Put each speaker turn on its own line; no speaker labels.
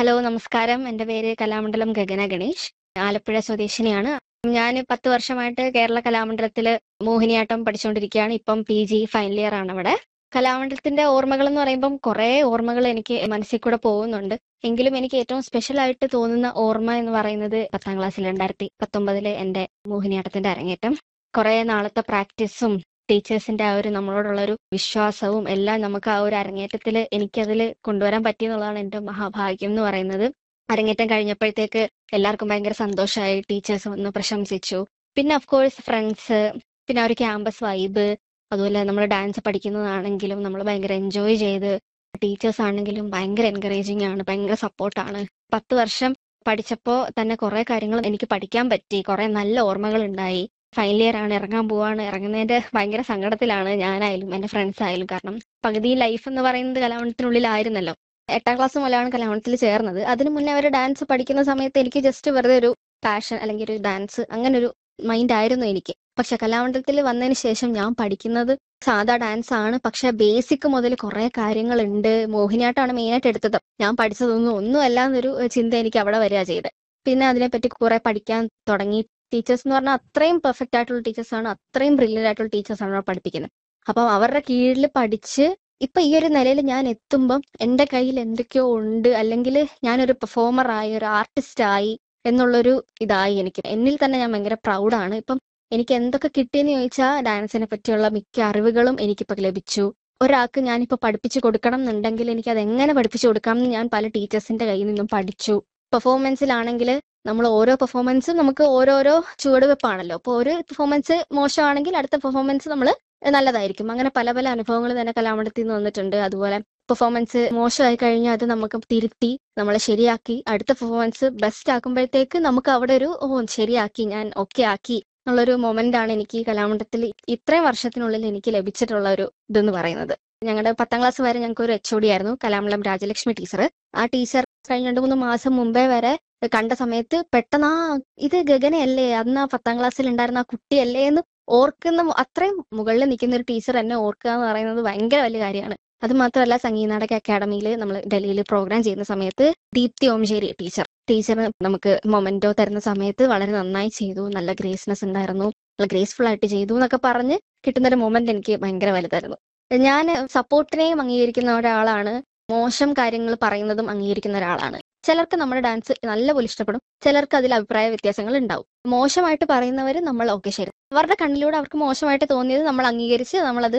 hello നമസ്കാരം എൻ്റെ പേര് കലാമണ്ഡലം ഗഗന ഗണേഷ് ആലപ്പുഴ സ്വദേശിനിയാണ് ഞാൻ പത്ത് വർഷമായിട്ട് കേരള കലാമണ്ഡലത്തിൽ മോഹിനിയാട്ടം പഠിച്ചുകൊണ്ടിരിക്കുകയാണ് ഇപ്പം പി ജി ഫൈനൽ ഇയർ ആണ് അവിടെ കലാമണ്ഡലത്തിന്റെ ഓർമ്മകൾ എന്ന് പറയുമ്പം കുറേ ഓർമ്മകൾ എനിക്ക് മനസ്സിൽ കൂടെ പോകുന്നുണ്ട് എങ്കിലും എനിക്ക് ഏറ്റവും സ്പെഷ്യൽ ആയിട്ട് തോന്നുന്ന ഓർമ്മ എന്ന് പറയുന്നത് പത്താം ക്ലാസ്സിൽ രണ്ടായിരത്തി പത്തൊമ്പതിലെ എൻ്റെ മോഹിനിയാട്ടത്തിന്റെ അരങ്ങേറ്റം കുറേ നാളത്തെ പ്രാക്ടീസും ടീച്ചേഴ്സിന്റെ ആ ഒരു നമ്മളോടുള്ള ഒരു വിശ്വാസവും എല്ലാം നമുക്ക് ആ ഒരു അരങ്ങേറ്റത്തിൽ എനിക്കതിൽ കൊണ്ടുവരാൻ പറ്റിയെന്നുള്ളതാണ് എൻ്റെ മഹാഭാഗ്യം എന്ന് പറയുന്നത് അരങ്ങേറ്റം കഴിഞ്ഞപ്പോഴത്തേക്ക് എല്ലാവർക്കും ഭയങ്കര സന്തോഷമായി ടീച്ചേഴ്സ് വന്ന് പ്രശംസിച്ചു പിന്നെ ഓഫ് കോഴ്സ് ഫ്രണ്ട്സ് പിന്നെ ആ ഒരു ക്യാമ്പസ് വൈബ് അതുപോലെ നമ്മൾ ഡാൻസ് പഠിക്കുന്നതാണെങ്കിലും നമ്മൾ ഭയങ്കര എൻജോയ് ചെയ്ത് ടീച്ചേഴ്സ് ആണെങ്കിലും ഭയങ്കര എൻകറേജിങ് ആണ് ഭയങ്കര സപ്പോർട്ടാണ് പത്ത് വർഷം പഠിച്ചപ്പോൾ തന്നെ കുറെ കാര്യങ്ങൾ എനിക്ക് പഠിക്കാൻ പറ്റി കുറെ നല്ല ഓർമ്മകൾ ഉണ്ടായി ഫൈനൽ ഇയർ ആണ് ഇറങ്ങാൻ പോവാണ് ഇറങ്ങുന്നതിന്റെ ഭയങ്കര സങ്കടത്തിലാണ് ഞാനായാലും എൻ്റെ ഫ്രണ്ട്സ് ആയാലും കാരണം പകുതി ലൈഫ് എന്ന് പറയുന്നത് കലാമണ്ഡലത്തിനുള്ളിലായിരുന്നല്ലോ എട്ടാം ക്ലാസ് മുതലാണ് കലാമണ്ഡലത്തിൽ ചേർന്നത് അതിന് മുന്നേ അവർ ഡാൻസ് പഠിക്കുന്ന സമയത്ത് എനിക്ക് ജസ്റ്റ് വെറുതെ ഒരു പാഷൻ അല്ലെങ്കിൽ ഒരു ഡാൻസ് അങ്ങനെ ഒരു മൈൻഡ് ആയിരുന്നു എനിക്ക് പക്ഷെ കലാമണ്ഡലത്തിൽ വന്നതിന് ശേഷം ഞാൻ പഠിക്കുന്നത് സാധാ ഡാൻസ് ആണ് പക്ഷെ ബേസിക് മുതൽ കുറെ കാര്യങ്ങളുണ്ട് മോഹിനിയാട്ടമാണ് മെയിനായിട്ട് എടുത്തത് ഞാൻ പഠിച്ചതൊന്നും ഒന്നുമല്ല എന്നൊരു ചിന്ത എനിക്ക് അവിടെ വരിക ചെയ്ത് പിന്നെ അതിനെപ്പറ്റി കുറെ പഠിക്കാൻ തുടങ്ങി ടീച്ചേഴ്സ് എന്ന് പറഞ്ഞാൽ അത്രയും പെർഫെക്റ്റ് ആയിട്ടുള്ള ടീച്ചേഴ്സ് ആണ് അത്രയും ബ്രില്യൻ്റ് ആയിട്ടുള്ള ടീച്ചേഴ്സ് ആണ് അവിടെ പഠിപ്പിക്കുന്നത് അപ്പം അവരുടെ കീഴിൽ പഠിച്ച് ഇപ്പൊ ഈ ഒരു നിലയിൽ ഞാൻ എത്തുമ്പം എൻ്റെ കയ്യിൽ എന്തൊക്കെയോ ഉണ്ട് അല്ലെങ്കിൽ ഞാനൊരു പെർഫോമർ ആയി ഒരു ആർട്ടിസ്റ്റ് ആയി എന്നുള്ളൊരു ഇതായി എനിക്ക് എന്നിൽ തന്നെ ഞാൻ ഭയങ്കര പ്രൗഡാണ് ഇപ്പം എനിക്ക് എന്തൊക്കെ കിട്ടിയെന്ന് ചോദിച്ചാൽ ഡാൻസിനെ പറ്റിയുള്ള മിക്ക അറിവുകളും എനിക്കിപ്പോൾ ലഭിച്ചു ഒരാൾക്ക് ഞാനിപ്പോൾ പഠിപ്പിച്ചു കൊടുക്കണം എന്നുണ്ടെങ്കിൽ എനിക്ക് അത് എങ്ങനെ പഠിപ്പിച്ചു കൊടുക്കാം എന്ന് ഞാൻ പല ടീച്ചേഴ്സിന്റെ കയ്യിൽ നിന്നും പഠിച്ചു പെർഫോമൻസിലാണെങ്കിൽ നമ്മൾ ഓരോ പെർഫോമൻസും നമുക്ക് ഓരോരോ ചുവടുവെപ്പാണല്ലോ അപ്പോൾ ഒരു പെർഫോമൻസ് മോശമാണെങ്കിൽ അടുത്ത പെർഫോമൻസ് നമ്മൾ നല്ലതായിരിക്കും അങ്ങനെ പല പല അനുഭവങ്ങൾ തന്നെ കലാമണ്ഡലത്തിൽ നിന്ന് വന്നിട്ടുണ്ട് അതുപോലെ പെർഫോമൻസ് മോശമായി കഴിഞ്ഞാൽ അത് നമുക്ക് തിരുത്തി നമ്മളെ ശരിയാക്കി അടുത്ത പെർഫോമൻസ് ബെസ്റ്റ് ആക്കുമ്പോഴത്തേക്ക് നമുക്ക് അവിടെ ഒരു ഓ ശരിയാക്കി ഞാൻ ഓക്കെ ആക്കി എന്നുള്ളൊരു മൊമെന്റ് ആണ് എനിക്ക് ഈ കലാമണ്ഡലത്തിൽ ഇത്രയും വർഷത്തിനുള്ളിൽ എനിക്ക് ലഭിച്ചിട്ടുള്ള ഒരു ഇതെന്ന് പറയുന്നത് ഞങ്ങളുടെ പത്താം ക്ലാസ് വരെ ഞങ്ങൾക്ക് ഒരു എച്ച് ഒ ഡി ആയിരുന്നു കലാമണ്ഡലം രാജലക്ഷ്മി ടീച്ചർ ആ ടീച്ചർ കഴിഞ്ഞ രണ്ട് മൂന്ന് മാസം മുമ്പേ വരെ കണ്ട സമയത്ത് പെട്ടെന്ന് ആ ഇത് ഗഗനയല്ലേ അന്ന് ആ പത്താം ക്ലാസ്സിൽ ഉണ്ടായിരുന്ന ആ കുട്ടിയല്ലേ എന്ന് ഓർക്കുന്ന അത്രയും മുകളിൽ നിൽക്കുന്ന ഒരു ടീച്ചർ എന്നെ ഓർക്കുക എന്ന് പറയുന്നത് ഭയങ്കര വലിയ കാര്യമാണ് അത് മാത്രമല്ല സംഗീത നാടക അക്കാദമിയിൽ നമ്മൾ ഡൽഹിയിൽ പ്രോഗ്രാം ചെയ്യുന്ന സമയത്ത് ദീപ്തി ഓംശേരി ടീച്ചർ ടീച്ചർ നമുക്ക് മൊമെന്റോ തരുന്ന സമയത്ത് വളരെ നന്നായി ചെയ്തു നല്ല ഗ്രേസ്നെസ് ഉണ്ടായിരുന്നു നല്ല ഗ്രേസ്ഫുൾ ആയിട്ട് ചെയ്തു എന്നൊക്കെ പറഞ്ഞ് കിട്ടുന്ന ഒരു മൊമെന്റ് എനിക്ക് ഭയങ്കര വലുതായിരുന്നു ഞാൻ സപ്പോർട്ടിനെയും അംഗീകരിക്കുന്ന ഒരാളാണ് മോശം കാര്യങ്ങൾ പറയുന്നതും അംഗീകരിക്കുന്ന ഒരാളാണ് ചിലർക്ക് നമ്മുടെ ഡാൻസ് നല്ലപോലെ ഇഷ്ടപ്പെടും ചിലർക്ക് അതിൽ അഭിപ്രായ വ്യത്യാസങ്ങൾ ഉണ്ടാവും മോശമായിട്ട് പറയുന്നവർ നമ്മൾ ഓക്കെ ശരി അവരുടെ കണ്ണിലൂടെ അവർക്ക് മോശമായിട്ട് തോന്നിയത് നമ്മൾ അംഗീകരിച്ച് നമ്മളത്